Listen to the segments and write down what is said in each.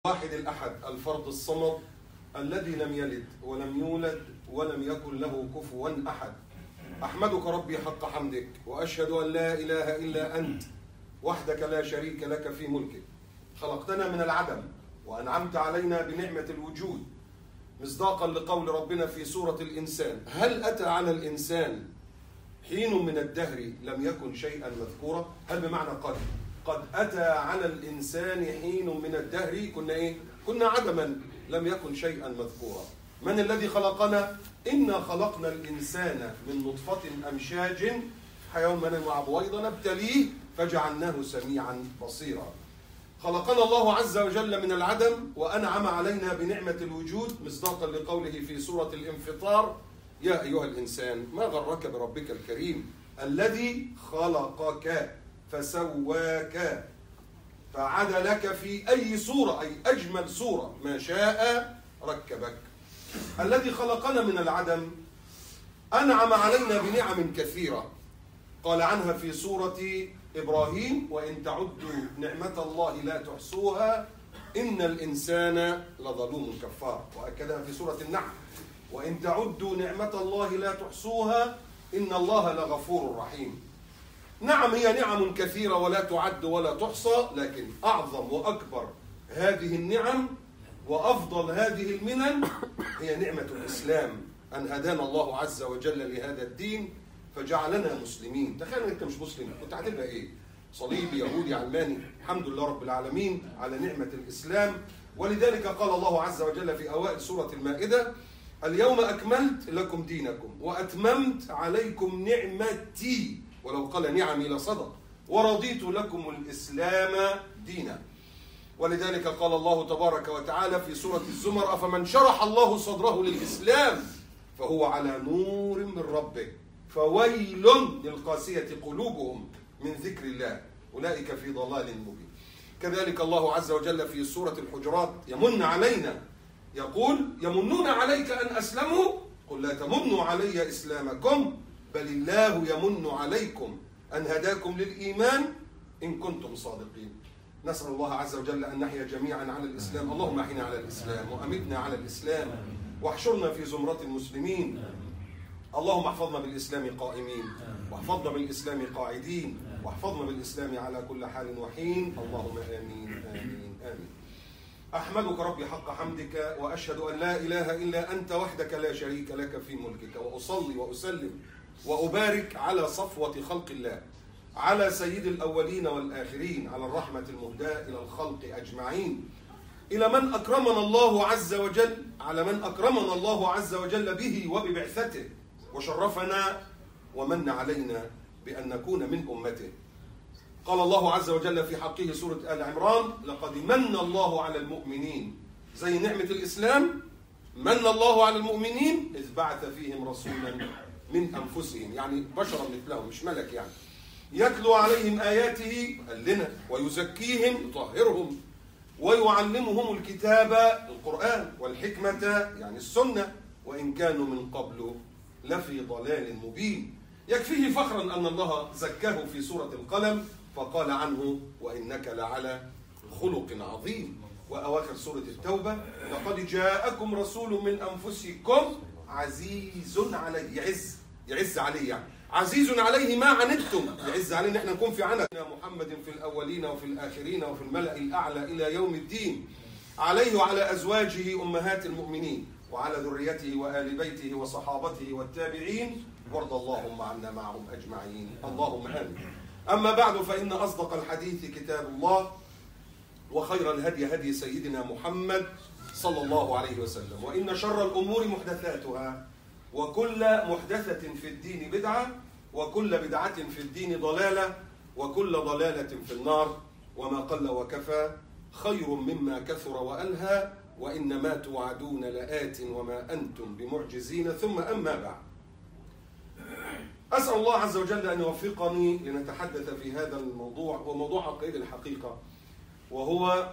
واحد الأحد الفرد الصمد الذي لم يلد ولم يولد ولم يكن له كفوا أحد أحمدك ربي حق حمدك وأشهد أن لا إله إلا أنت وحدك لا شريك لك في ملكك خلقتنا من العدم وأنعمت علينا بنعمة الوجود مصداقا لقول ربنا في سورة الإنسان هل أتى على الإنسان حين من الدهر لم يكن شيئا مذكورا هل بمعنى قد قد أتى على الإنسان حين من الدهر كنا إيه كنا عدما لم يكن شيئا مذكورا من الذي خلقنا إنا خلقنا الإنسان من نطفة أمشاج حيوان مع بويضة نبتليه فجعلناه سميعا بصيرا خلقنا الله عز وجل من العدم وأنعم علينا بنعمة الوجود مصداقا لقوله في سورة الانفطار يا أيها الإنسان ما غرك بربك الكريم الذي خلقك فسواك فعدلك في أي صورة أي أجمل صورة ما شاء ركبك الذي خلقنا من العدم أنعم علينا بنعم كثيرة قال عنها في سورة إبراهيم وإن تعدوا نعمة الله لا تحصوها إن الإنسان لظلوم كفار وأكدها في سورة النحل وإن تعدوا نعمة الله لا تحصوها إن الله لغفور رحيم نعم هي نعم كثيرة ولا تعد ولا تحصى لكن أعظم وأكبر هذه النعم وأفضل هذه المنن هي نعمة الإسلام أن هدانا الله عز وجل لهذا الدين فجعلنا مسلمين تخيل أنت مش مسلم كنت هتبقى إيه صليبي يهودي علماني الحمد لله رب العالمين على نعمة الإسلام ولذلك قال الله عز وجل في أوائل سورة المائدة اليوم أكملت لكم دينكم وأتممت عليكم نعمتي ولو قال نعمي لصدق ورضيت لكم الإسلام دينا ولذلك قال الله تبارك وتعالى في سورة الزمر أفمن شرح الله صدره للإسلام فهو على نور من ربه فويل للقاسية قلوبهم من ذكر الله أولئك في ضلال مبين كذلك الله عز وجل في سورة الحجرات يمن علينا يقول يمنون عليك أن أسلموا قل لا تمنوا علي إسلامكم بل الله يمن عليكم أن هداكم للإيمان إن كنتم صادقين نسأل الله عز وجل أن نحيا جميعا على الإسلام اللهم أحينا على الإسلام وأمتنا على الإسلام واحشرنا في زمرة المسلمين اللهم احفظنا بالإسلام قائمين واحفظنا بالإسلام قاعدين واحفظنا بالإسلام على كل حال وحين اللهم آمين آمين آمين أحمدك ربي حق حمدك وأشهد أن لا إله إلا أنت وحدك لا شريك لك في ملكك وأصلي وأسلم وأبارك على صفوة خلق الله على سيد الأولين والآخرين على الرحمة المهداة إلى الخلق أجمعين إلى من أكرمنا الله عز وجل على من أكرمنا الله عز وجل به وببعثته وشرفنا ومن علينا بأن نكون من أمته قال الله عز وجل في حقه سورة آل عمران لقد من الله على المؤمنين زي نعمة الإسلام من الله على المؤمنين إذ بعث فيهم رسولا من أنفسهم يعني بشرا مثلهم مش ملك يعني يتلو عليهم آياته قال لنا ويزكيهم يطهرهم ويعلمهم الكتاب القرآن والحكمة يعني السنة وإن كانوا من قبل لفي ضلال مبين يكفيه فخرا أن الله زكاه في سورة القلم فقال عنه وإنك لعلى خلق عظيم وأواخر سورة التوبة لقد جاءكم رسول من أنفسكم عزيز عليه يعز يعز عليه يعني عزيز عليه ما عنتم يعز عليه ان احنا نكون في عنت محمد في الاولين وفي الاخرين وفي الملا الاعلى الى يوم الدين عليه وعلى ازواجه امهات المؤمنين وعلى ذريته وال بيته وصحابته والتابعين وارض اللهم عنا معهم اجمعين اللهم امين اما بعد فان اصدق الحديث كتاب الله وخير الهدي هدي سيدنا محمد صلى الله عليه وسلم وان شر الامور محدثاتها وكل محدثة في الدين بدعة وكل بدعة في الدين ضلالة وكل ضلالة في النار وما قل وكفى خير مما كثر وألهى وإنما توعدون لآت وما أنتم بمعجزين ثم أما بعد أسأل الله عز وجل أن يوفقني لنتحدث في هذا الموضوع هو موضوع عقيد الحقيقة وهو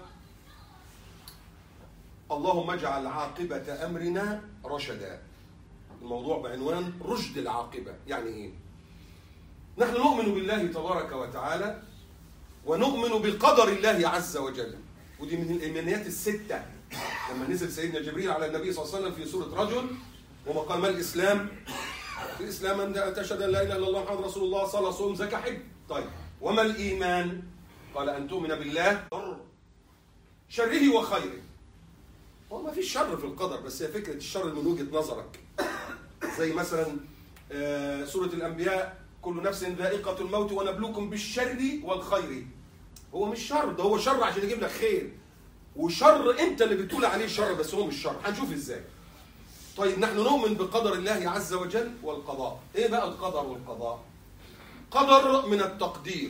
اللهم اجعل عاقبة أمرنا رشدا الموضوع بعنوان رشد العاقبة يعني إيه؟ نحن نؤمن بالله تبارك وتعالى ونؤمن بقدر الله عز وجل ودي من الايمانيات السته لما نزل سيدنا جبريل على النبي صلى الله عليه وسلم في سوره رجل وما قال ما الاسلام؟ الاسلام ان تشهد ان لا اله الا الله محمد رسول الله صلاه صوم زكاه حج طيب وما الايمان؟ قال ان تؤمن بالله شره وخيره هو ما فيش شر في القدر بس هي فكره الشر من وجهه نظرك زي مثلا آه، سوره الانبياء كل نفس ذائقه الموت ونبلوكم بالشر والخير هو مش شر ده هو شر عشان يجيب لك خير وشر انت اللي بتقول عليه شر بس هو مش شر هنشوف ازاي طيب نحن نؤمن بقدر الله عز وجل والقضاء ايه بقى القدر والقضاء قدر من التقدير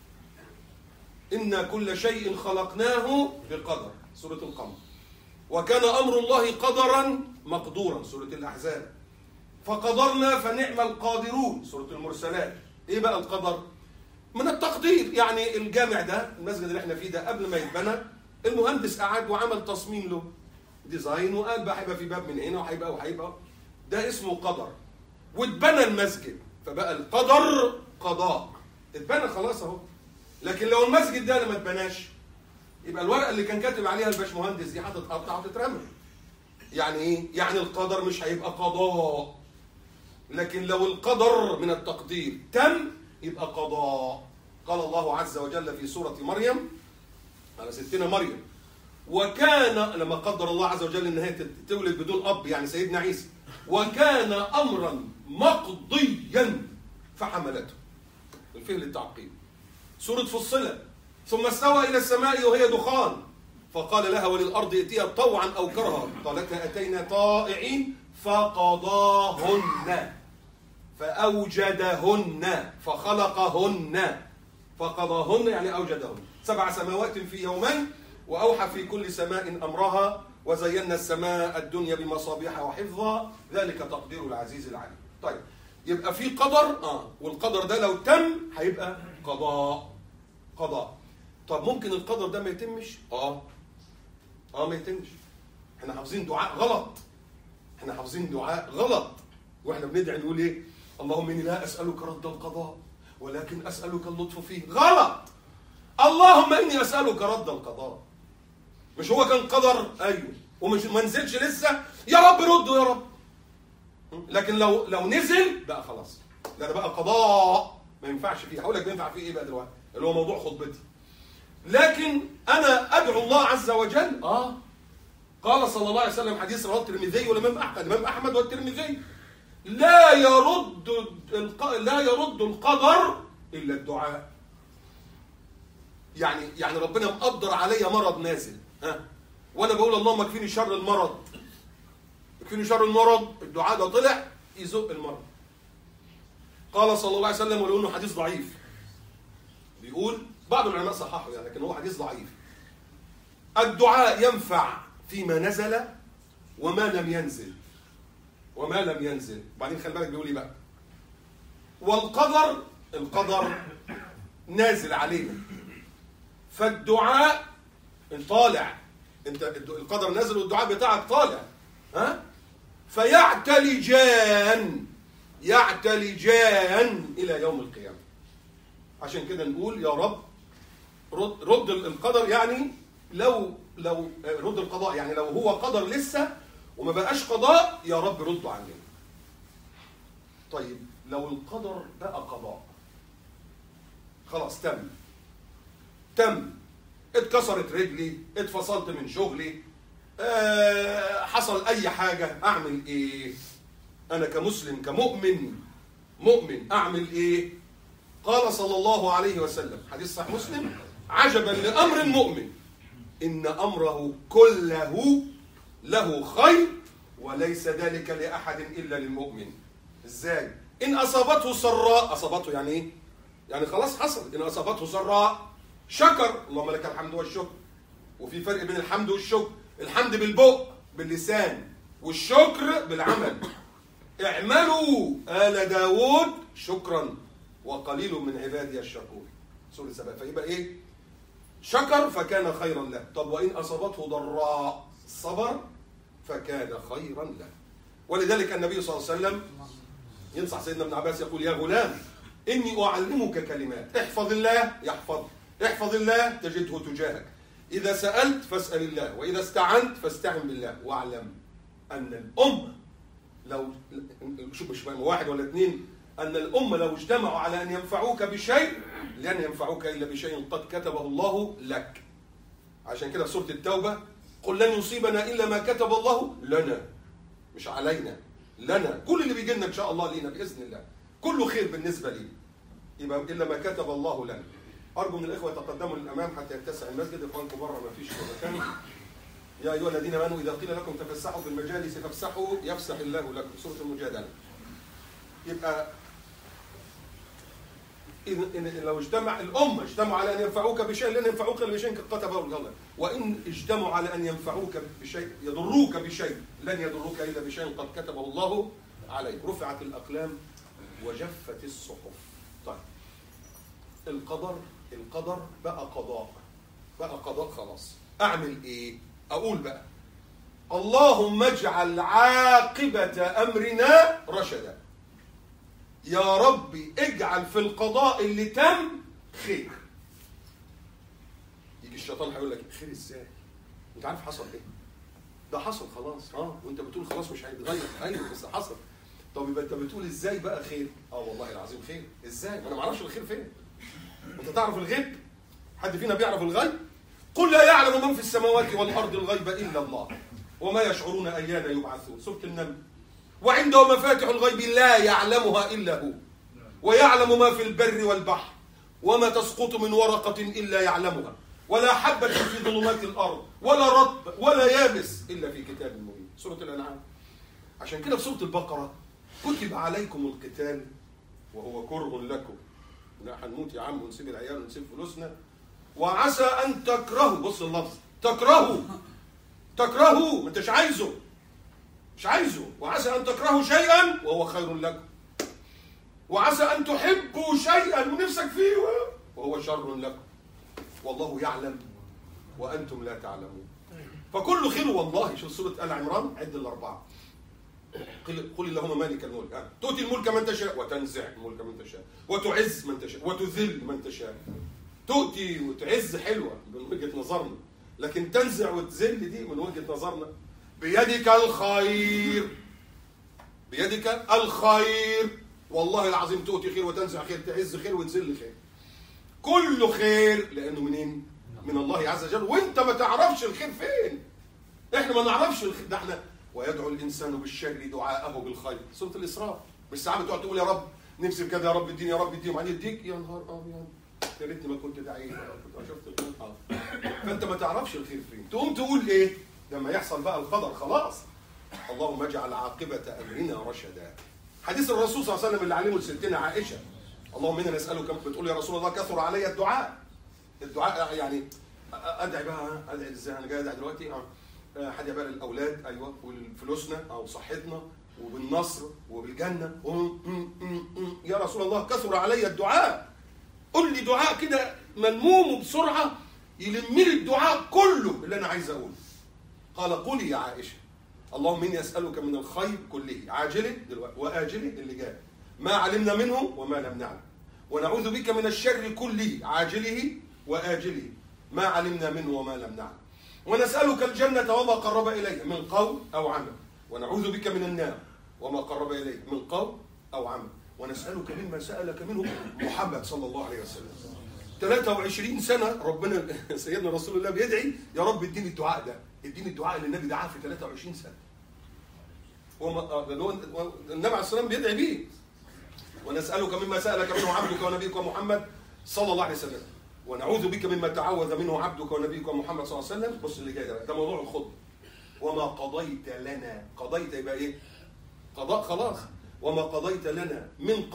إن كل شيء خلقناه بقدر سورة القمر وكان أمر الله قدرا مقدورا سورة الأحزاب فقدرنا فنعم القادرون سورة المرسلات إيه بقى القدر؟ من التقدير يعني الجامع ده المسجد اللي احنا فيه ده قبل ما يتبنى المهندس قعد وعمل تصميم له ديزاين وقال بقى هيبقى في باب من هنا وهيبقى وهيبقى ده اسمه قدر واتبنى المسجد فبقى القدر قضاء اتبنى خلاص اهو لكن لو المسجد ده ما اتبناش يبقى الورقه اللي كان كاتب عليها الباشمهندس دي هتتقطع وتترمى يعني ايه يعني القدر مش هيبقى قضاء لكن لو القدر من التقدير تم يبقى قضاء قال الله عز وجل في سورة مريم على ستنا مريم وكان لما قدر الله عز وجل ان هي تولد بدون اب يعني سيدنا عيسى وكان امرا مقضيا فحملته الفعل التعقيب سورة فصلت ثم استوى إلى السماء وهي دخان فقال لها وللأرض ائتيها طوعا أو كرها قالت أتينا طائعين فقضاهن فأوجدهن فخلقهن فقضاهن يعني أوجدهن سبع سماوات في يومين وأوحى في كل سماء أمرها وزينا السماء الدنيا بمصابيح وحفظا ذلك تقدير العزيز العليم طيب يبقى في قدر اه والقدر ده لو تم هيبقى قضاء قضاء طب ممكن القدر ده ما يتمش اه اه ما يتمش احنا حافظين دعاء غلط احنا حافظين دعاء غلط واحنا بندعي نقول ايه اللهم اني لا اسالك رد القضاء ولكن اسالك اللطف فيه غلط اللهم اني اسالك رد القضاء مش هو كان قدر ايوه ومش ما نزلش لسه يا رب رده يا رب لكن لو لو نزل بقى خلاص ده بقى قضاء ما ينفعش فيه هقول لك بينفع فيه ايه بقى دلوقتي اللي هو موضوع خطبتي لكن انا ادعو الله عز وجل اه قال صلى الله عليه وسلم حديث رواه الترمذي والامام احمد الامام احمد والترمذي لا يرد الق... لا يرد القدر الا الدعاء يعني يعني ربنا مقدر عليا مرض نازل ها وانا بقول اللهم اكفيني شر المرض اكفيني شر المرض الدعاء ده طلع يزق المرض قال صلى الله عليه وسلم ولو انه حديث ضعيف بيقول بعض العلماء صححه يعني لكن هو حديث ضعيف الدعاء ينفع فيما نزل وما لم ينزل وما لم ينزل بعدين خلي بالك بيقول ايه بقى والقدر القدر نازل علينا فالدعاء طالع انت القدر نازل والدعاء بتاعك طالع ها فيعتلجان يعتلجان الى يوم القيامه عشان كده نقول يا رب رد, رد القدر يعني لو لو رد القضاء يعني لو هو قدر لسه وما بقاش قضاء يا رب رده عننا طيب لو القدر بقى قضاء خلاص تم تم اتكسرت رجلي اتفصلت من شغلي أه حصل اي حاجة اعمل ايه انا كمسلم كمؤمن مؤمن اعمل ايه قال صلى الله عليه وسلم حديث صحيح مسلم عجبا لامر المؤمن ان امره كله له خير وليس ذلك لاحد الا للمؤمن ازاي ان اصابته سراء اصابته يعني ايه يعني خلاص حصل ان اصابته سراء شكر اللهم لك الحمد والشكر وفي فرق بين الحمد والشكر الحمد بالبق باللسان والشكر بالعمل اعملوا آل داود شكرا وقليل من عبادي الشكور سورة سبع فيبقى ايه شكر فكان خيرا له طب وإن أصابته ضراء صبر فكان خيرا له ولذلك النبي صلى الله عليه وسلم ينصح سيدنا ابن عباس يقول يا غلام إني أعلمك كلمات احفظ الله يحفظ احفظ الله تجده تجاهك إذا سألت فاسأل الله وإذا استعنت فاستعن بالله واعلم أن الأمة لو شوف مش واحد ولا اثنين أن الأمة لو اجتمعوا على أن ينفعوك بشيء لن ينفعوك إلا بشيء قد كتبه الله لك عشان كده في سورة التوبة قل لن يصيبنا إلا ما كتب الله لنا مش علينا لنا كل اللي بيجي لنا إن شاء الله لينا بإذن الله كله خير بالنسبة لي يبقى إلا ما كتب الله لنا أرجو من الإخوة يتقدموا للأمام حتى يتسع المسجد إخوانكم بره ما فيش مكان يا أيها الذين آمنوا إذا قيل لكم تفسحوا في المجالس فافسحوا يفسح الله لكم سورة المجادلة يبقى إن, إن لو اجتمع الأمة اجتمعوا على أن ينفعوك بشيء لن ينفعوك إلا بشيء قد كتبه الله وإن اجتمعوا على أن ينفعوك بشيء يضروك بشيء لن يضروك إلا بشيء قد كتبه الله عليك رفعت الأقلام وجفت الصحف طيب القدر القدر بقى قضاء بقى قضاء خلاص أعمل إيه أقول بقى اللهم اجعل عاقبة أمرنا رشدا يا ربي اجعل في القضاء اللي تم خير يجي الشيطان هيقول لك خير ازاي انت عارف حصل ايه ده حصل خلاص اه وانت بتقول خلاص مش هيتغير ايوه بس حصل طب يبقى انت بتقول ازاي بقى خير اه والله العظيم خير ازاي ما انا ما اعرفش الخير فين انت تعرف الغيب حد فينا بيعرف الغيب قل لا يعلم من في السماوات والارض الغيب الا الله وما يشعرون ايان يبعثون سوره النمل وعنده مفاتح الغيب لا يعلمها الا هو ويعلم ما في البر والبحر وما تسقط من ورقه الا يعلمها ولا حبة في ظلمات الأرض ولا رطب ولا يابس إلا في كتاب مبين سورة الأنعام عشان كده في سورة البقرة كتب عليكم القتال وهو كره لكم لا هنموت يا عم ونسيب العيال ونسيب فلوسنا وعسى أن تكرهوا بص اللفظ تكرهوا تكرهوا ما انتش عايزه مش عايزه وعسى أن تكرهوا شيئا وهو خير لكم وعسى أن تحبوا شيئا ونفسك فيه وهو شر لكم والله يعلم وأنتم لا تعلمون فكل خير والله شوف سورة آل عمران عد الأربعة قل قل اللهم مالك الملك ها. تؤتي الملك من تشاء وتنزع الملك من تشاء وتعز من تشاء وتذل من تشاء تؤتي وتعز حلوة من وجهة نظرنا لكن تنزع وتذل دي من وجهة نظرنا بيدك الخير بيدك الخير والله العظيم تؤتي خير وتنزع خير تعز خير وتذل خير كله خير لانه منين؟ من الله عز وجل وانت ما تعرفش الخير فين احنا ما نعرفش الخير ده احنا ويدعو الانسان بالشر دعاءه بالخير سوره الاسراء مش ساعات بتقعد تقول يا رب نفسي بكذا يا رب اديني يا رب اديني وبعدين يديك يا نهار ابيض يا ريتني ما كنت دعيت يا رب كنت شفت الخير آه. فانت ما تعرفش الخير فين تقوم تقول ايه لما يحصل بقى القدر خلاص اللهم اجعل عاقبه امرنا رشدا حديث الرسول صلى الله عليه وسلم اللي علمه لستنا عائشه اللهم انا نسالك بتقول يا رسول الله كثر علي الدعاء الدعاء يعني ادعي بقى ادعي ازاي انا جاي ادعي دلوقتي اه حد بقى للاولاد ايوه وفلوسنا او صحتنا وبالنصر وبالجنه يا رسول الله كثر علي الدعاء قل لي دعاء كده ملموم بسرعه يلم لي الدعاء كله اللي انا عايز اقوله قال قولي يا عائشه اللهم اني اسالك من الخير كله عاجله دلوقتي واجله اللي جاي ما علمنا منه وما لم نعلم ونعوذ بك من الشر كله عاجله واجله ما علمنا منه وما لم نعلم ونسالك الجنه وما قرب اليه من قول او عمل ونعوذ بك من النار وما قرب اليه من قول او عمل ونسالك مما سالك منه محمد صلى الله عليه وسلم 23 سنه ربنا سيدنا رسول الله بيدعي يا رب اديني الدعاء ده اديني الدعاء اللي النبي دعاه في 23 سنه وما النبي عليه الصلاه والسلام بيدعي بيه ونسألك مما سألك منه عبدك ونبيك محمد صلى الله عليه وسلم ونعوذ بك مما تعوذ منه عبدك ونبيك محمد صلى الله عليه وسلم بص اللي جاي ده ده موضوع الخطبه وما قضيت لنا قضيت يبقى ايه قضاء خلاص وما قضيت لنا من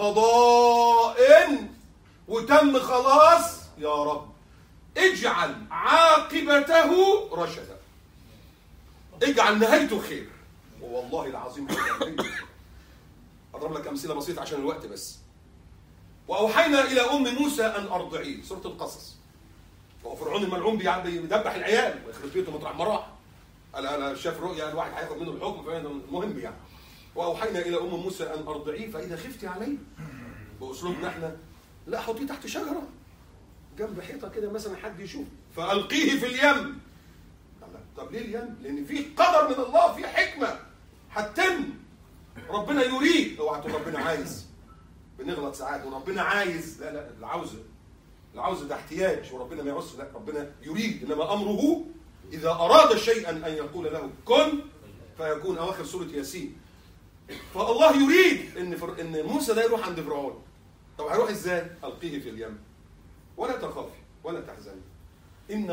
قضاء وتم خلاص يا رب اجعل عاقبته رشدا اجعل نهايته خير والله العظيم اضرب لك امثله بسيطه عشان الوقت بس واوحينا الى ام موسى ان ارضعيه سوره القصص وهو فرعون الملعون بيدبح العيال ويخرب بيته مطرح ما راح قال انا شاف رؤيا الواحد هياخد منه الحكم فالمهم يعني واوحينا الى ام موسى ان ارضعيه فاذا خفتي عليه باسلوبنا احنا لا حطيه تحت شجره جنب حيطه كده مثلا حد يشوف فألقيه في اليم طب ليه اليم؟ لأن في قدر من الله في حكمة هتتم ربنا يريد اوعى تقول ربنا عايز بنغلط ساعات وربنا عايز لا لا العوز العوز ده احتياج وربنا ما يعوز لا ربنا يريد انما امره اذا اراد شيئا ان يقول له كن فيكون اواخر سوره ياسين فالله يريد ان فر... ان موسى ده يروح عند فرعون طب هيروح ازاي؟ القيه في اليم ولا تخافي ولا تحزني ان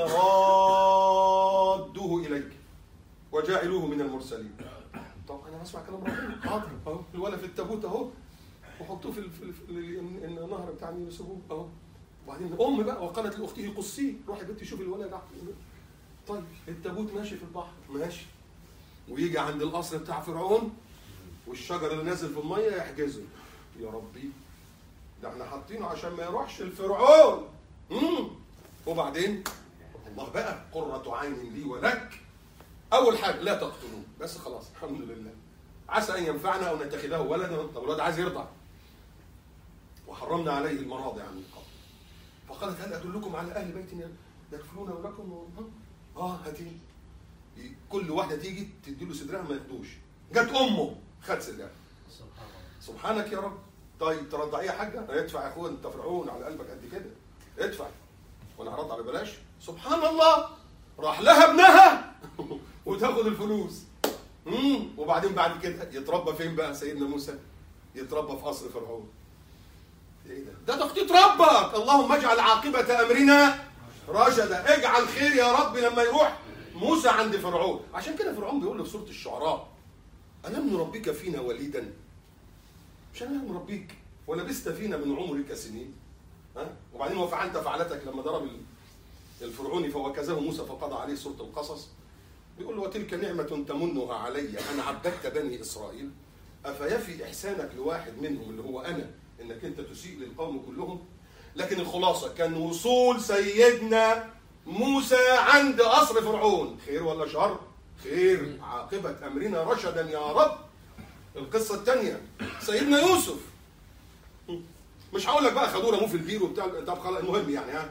رادوه اليك وجاعلوه من المرسلين طب انا بسمع كلام ربنا حاضر اهو الولد في التابوت اهو وحطوه في, ال- في, ال- في ال- النهر بتاع النيل وسيبوه اهو وبعدين ام بقى وقالت لاخته قصيه روحي يا بنتي شوفي الولد ده طيب التابوت ماشي في البحر ماشي ويجي عند القصر بتاع فرعون والشجر اللي نازل في الميه يحجزه يا ربي ده احنا حاطينه عشان ما يروحش الفرعون امم وبعدين الله بقى قرة عين لي ولك اول حاجه لا تقتلوه بس خلاص الحمد لله عسى ان ينفعنا او نتخذه ولدا طب الولد عايز يرضع وحرمنا عليه المراضع من قبل فقالت هل ادلكم على اهل بيت يكفلونه لكم اه هاتي كل واحده تيجي تدي له صدرها ما ياخدوش جت امه خد صدرها سبحان الله سبحانك يا رب طيب ترضعيه يا حاجه ادفع يا اخويا انت فرعون على قلبك قد كده ادفع وانا هرضع ببلاش سبحان الله راح لها ابنها وتاخد الفلوس امم وبعدين بعد كده يتربى فين بقى سيدنا موسى يتربى في قصر فرعون ايه ده ده تخطيط ربك اللهم اجعل عاقبه امرنا رشدا اجعل خير يا رب لما يروح موسى عند فرعون عشان كده فرعون بيقول له في سوره الشعراء الم نربك فينا وليدا مش انا اللي مربيك ولبست فينا من عمرك سنين ها وبعدين وفعلت فعلتك لما ضرب ال- الفرعوني فوكزه موسى فقضى عليه سوره القصص بيقول له وتلك نعمة تمنها علي أن عبدت بني إسرائيل أفيفي إحسانك لواحد منهم اللي هو أنا إنك أنت تسيء للقوم كلهم لكن الخلاصة كان وصول سيدنا موسى عند قصر فرعون خير ولا شر؟ خير عاقبة أمرنا رشدا يا رب القصة الثانية سيدنا يوسف مش هقول لك بقى خدوه رموه في البير وبتاع طب خلاص المهم يعني ها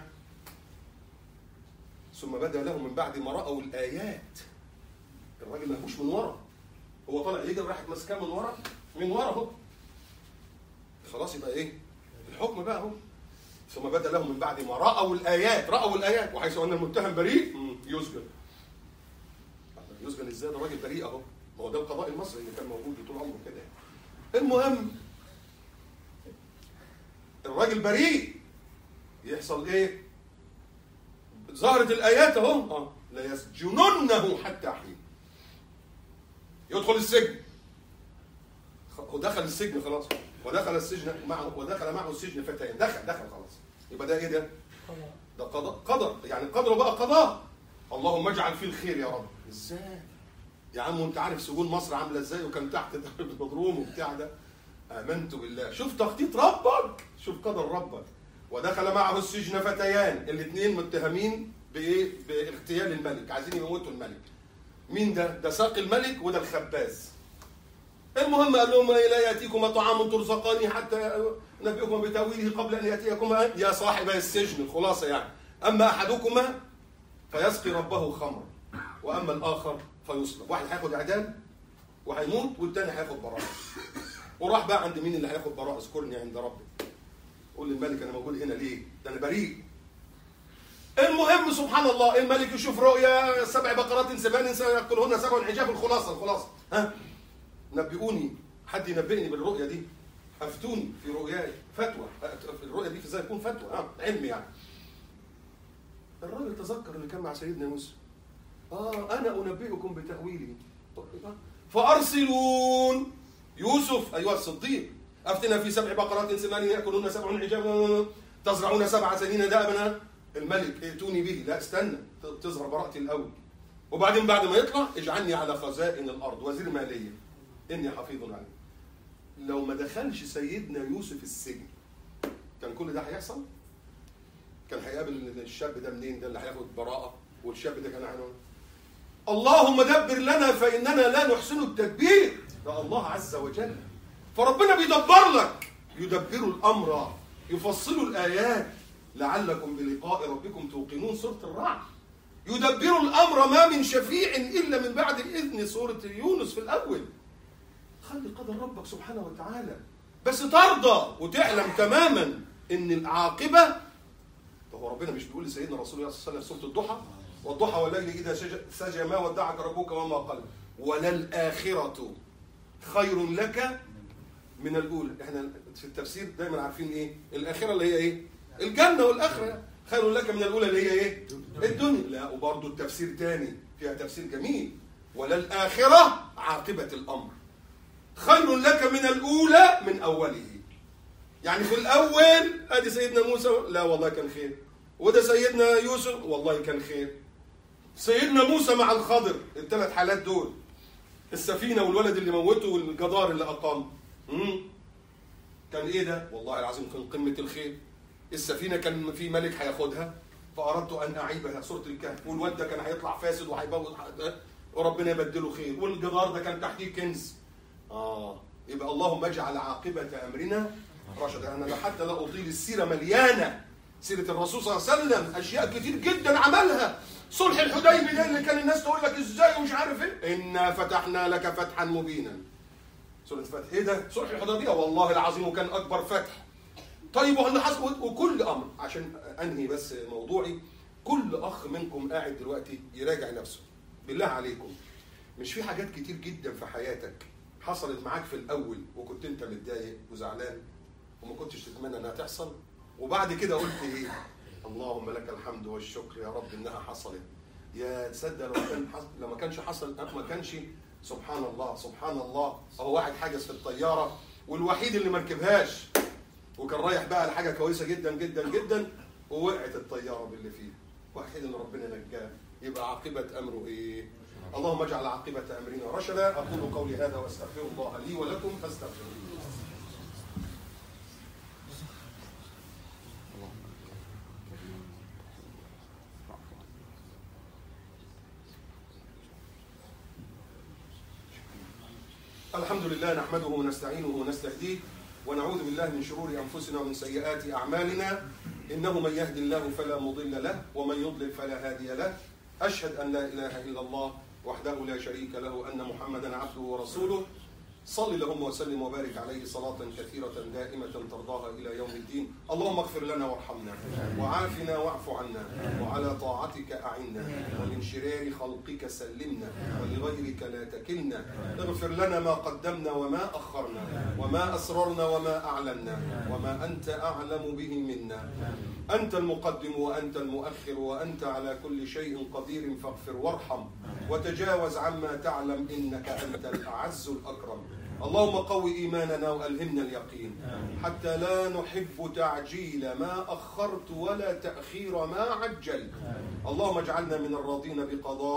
ثم بدا لهم من بعد ما راوا الايات الراجل ما من ورا هو طالع يجري راحت ماسكاه من ورا من ورا اهو خلاص يبقى ايه الحكم بقى اهو ثم بدا لهم من بعد ما راوا الايات راوا الايات وحيث ان المتهم بريء مم، يسجن يسجن ازاي ده راجل بريء اهو ما هو ده القضاء المصري اللي كان موجود طول عمره كده المهم الراجل بريء يحصل ايه ظهرت الايات اهو اه لا يسجننه حتى حين يدخل السجن خ- ودخل السجن خلاص ودخل السجن معه ودخل معه السجن فتيان دخل دخل خلاص يبقى ده ايه ده؟ ده قضاء قدر يعني قدره بقى قضاء اللهم اجعل فيه الخير يا رب ازاي؟ يا عم وانت عارف سجون مصر عامله ازاي وكان تحت ضرب المضروم وبتاع ده امنت بالله شوف تخطيط ربك شوف قدر ربك ودخل معه السجن فتيان الاثنين متهمين بايه باغتيال الملك عايزين يموتوا الملك مين ده ده ساق الملك وده الخباز المهم قال لهم لا ياتيكما طعام ترزقاني حتى نبئكم بتاويله قبل ان ياتيكما يا صاحب السجن الخلاصه يعني اما احدكما فيسقي ربه خمرا واما الاخر فيصلب واحد هياخد اعدام وهيموت والتاني هياخد براءه وراح بقى عند مين اللي هياخد براءه اذكرني عند ربي قول للملك انا موجود هنا ليه ده انا بريء المهم سبحان الله الملك يشوف رؤيا سبع بقرات سمان سيأكلهن سبع عجاف الخلاصه الخلاصه ها نبئوني حد ينبئني بالرؤيا دي افتوني في رؤياي فتوى الرؤيا دي ازاي تكون فتوى اه علم يعني الراجل تذكر اللي كان مع سيدنا موسى اه انا انبئكم بتاويله فارسلون يوسف ايها الصديق افتنا في سبع بقرات سمان ياكلون سبع عجاف تزرعون سبع سنين دابنا الملك ائتوني به لا استنى تظهر براءتي الاول وبعدين بعد ما يطلع اجعلني على خزائن الارض وزير ماليه اني حفيظ عليم لو ما دخلش سيدنا يوسف السجن كان كل ده هيحصل كان هيقابل الشاب ده منين ده اللي هياخد براءه والشاب ده كان هيعمل اللهم دبر لنا فاننا لا نحسن التدبير ده الله عز وجل فربنا بيدبر لك يدبر الامر يفصل الايات لعلكم بلقاء ربكم توقنون سورة الرعد يدبر الأمر ما من شفيع إلا من بعد الإذن سورة يونس في الأول خلي قدر ربك سبحانه وتعالى بس ترضى وتعلم تماما ان العاقبه هو ربنا مش بيقول لسيدنا رسول الله صلى الله عليه وسلم سوره الضحى والضحى والليل اذا سجى, سجى ما ودعك ربك وما قل وللاخره خير لك من الاولى احنا في التفسير دايما عارفين ايه الاخره اللي هي ايه الجنه والاخره خير لك من الاولى اللي هي ايه الدنيا لا وبرضه التفسير تاني فيها تفسير جميل وللاخره عاقبه الامر خير لك من الاولى من اوله يعني في الاول ادي سيدنا موسى لا والله كان خير وده سيدنا يوسف والله كان خير سيدنا موسى مع الخضر الثلاث حالات دول السفينه والولد اللي موته والجدار اللي اقام مم. كان ايه ده والله العظيم كان قمه الخير السفينه كان في ملك هياخدها فاردت ان اعيبها سوره الكهف والواد ده كان هيطلع فاسد وهيبوظ وربنا يبدله خير والجدار ده كان تحتيه كنز اه يبقى اللهم اجعل عاقبه امرنا رشدا انا حتى لا اطيل السيره مليانه سيره الرسول صلى الله عليه وسلم اشياء كتير جدا عملها صلح الحديبيه ده اللي كان الناس تقول لك ازاي ومش عارف ايه انا فتحنا لك فتحا مبينا سوره الفتح ايه ده صلح الحديبيه والله العظيم وكان اكبر فتح طيب واللي حصل وكل امر عشان انهي بس موضوعي كل اخ منكم قاعد دلوقتي يراجع نفسه بالله عليكم مش في حاجات كتير جدا في حياتك حصلت معاك في الاول وكنت انت متضايق وزعلان وما كنتش تتمنى انها تحصل وبعد كده قلت ايه اللهم لك الحمد والشكر يا رب انها حصلت يا تصدق لو كان حصل لو ما كانش حصل ما كانش سبحان الله سبحان الله اهو واحد حجز في الطياره والوحيد اللي ما ركبهاش وكان رايح بقى لحاجه كويسه جدا جدا جدا ووقعت الطياره باللي فيه الوحيد اللي ربنا نجاه يبقى عاقبه امره ايه اللهم اجعل عاقبه امرنا رشدا اقول قولي هذا واستغفر الله لي ولكم فاستغفروه الحمد لله نحمده ونستعينه ونستهديه ونعوذ بالله من شرور انفسنا ومن سيئات اعمالنا انه من يهد الله فلا مضل له ومن يضلل فلا هادي له اشهد ان لا اله الا الله وحده لا شريك له ان محمدا عبده ورسوله صل اللهم وسلم وبارك عليه صلاة كثيرة دائمة ترضاها إلى يوم الدين اللهم اغفر لنا وارحمنا وعافنا واعف عنا وعلى طاعتك أعنا ومن شرار خلقك سلمنا ولغيرك لا تكلنا اغفر لنا ما قدمنا وما أخرنا وما أسررنا وما أعلنا وما أنت أعلم به منا أنت المقدم وأنت المؤخر وأنت على كل شيء قدير فاغفر وارحم وتجاوز عما تعلم إنك أنت الأعز الأكرم اللهم قوي إيماننا وألهمنا اليقين حتى لا نحب تعجيل ما أخرت ولا تأخير ما عجلت اللهم اجعلنا من الراضين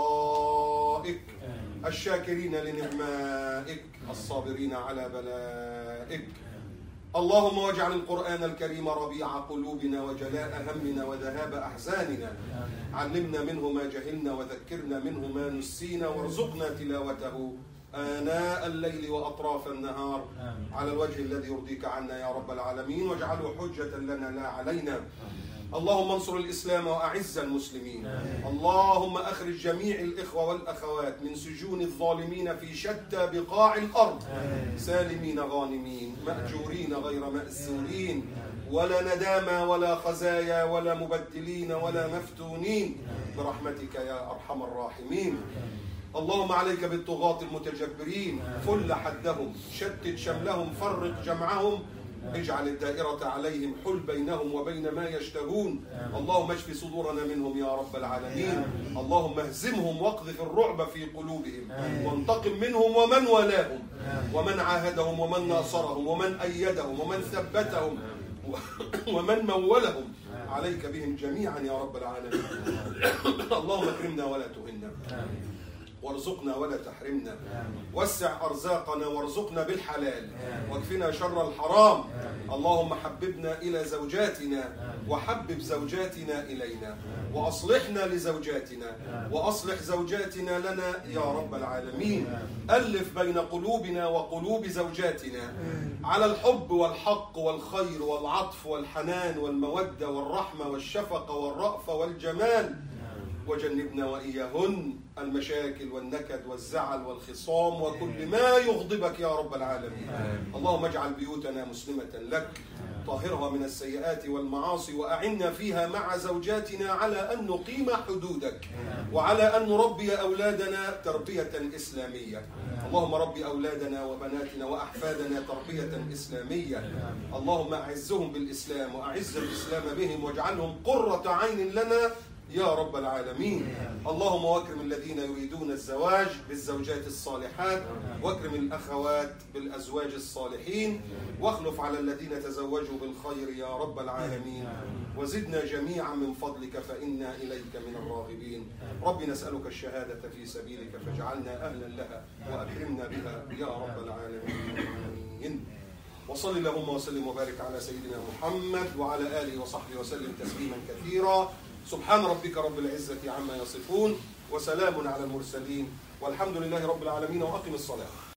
بقضائك الشاكرين لنعمائك الصابرين على بلائك اللهم واجعل القرآن الكريم ربيع قلوبنا وجلاء همنا وذهاب أحزاننا علمنا منه ما جهلنا وذكرنا منه ما نسينا وارزقنا تلاوته آناء الليل وأطراف النهار على الوجه الذي يرضيك عنا يا رب العالمين واجعله حجة لنا لا علينا اللهم انصر الإسلام وأعز المسلمين اللهم أخرج جميع الإخوة والأخوات من سجون الظالمين في شتى بقاع الأرض سالمين غانمين مأجورين غير مأسورين ولا ندامى ولا خزايا ولا مبدلين ولا مفتونين برحمتك يا أرحم الراحمين اللهم عليك بالطغاة المتجبرين فل حدهم شتت شملهم فرق جمعهم اجعل الدائرة عليهم حل بينهم وبين ما يشتهون اللهم اشف صدورنا منهم يا رب العالمين اللهم اهزمهم واقذف الرعب في قلوبهم وانتقم منهم ومن والاهم ومن عاهدهم ومن ناصرهم ومن أيدهم ومن ثبتهم ومن مولهم عليك بهم جميعا يا رب العالمين اللهم اكرمنا ولا تهنا وارزقنا ولا تحرمنا وسع أرزاقنا وارزقنا بالحلال واكفنا شر الحرام اللهم حببنا إلى زوجاتنا وحبب زوجاتنا إلينا وأصلحنا لزوجاتنا وأصلح زوجاتنا لنا يا رب العالمين ألف بين قلوبنا وقلوب زوجاتنا على الحب والحق والخير والعطف والحنان والمودة والرحمة والشفقة والرأفة والجمال وجنبنا وإياهن المشاكل والنكد والزعل والخصام وكل ما يغضبك يا رب العالمين اللهم اجعل بيوتنا مسلمة لك طهرها من السيئات والمعاصي وأعنا فيها مع زوجاتنا على أن نقيم حدودك وعلى أن نربي أولادنا تربية إسلامية اللهم ربي أولادنا وبناتنا وأحفادنا تربية إسلامية اللهم أعزهم بالإسلام وأعز الإسلام بهم واجعلهم قرة عين لنا يا رب العالمين اللهم واكرم الذين يريدون الزواج بالزوجات الصالحات واكرم الأخوات بالأزواج الصالحين واخلف على الذين تزوجوا بالخير يا رب العالمين وزدنا جميعا من فضلك فإنا إليك من الراغبين رب نسألك الشهادة في سبيلك فاجعلنا أهلا لها وأكرمنا بها يا رب العالمين وصل اللهم وسلم وبارك على سيدنا محمد وعلى آله وصحبه وسلم تسليما كثيرا سبحان ربك رب العزة عما يصفون وسلام على المرسلين والحمد لله رب العالمين وأقم الصلاة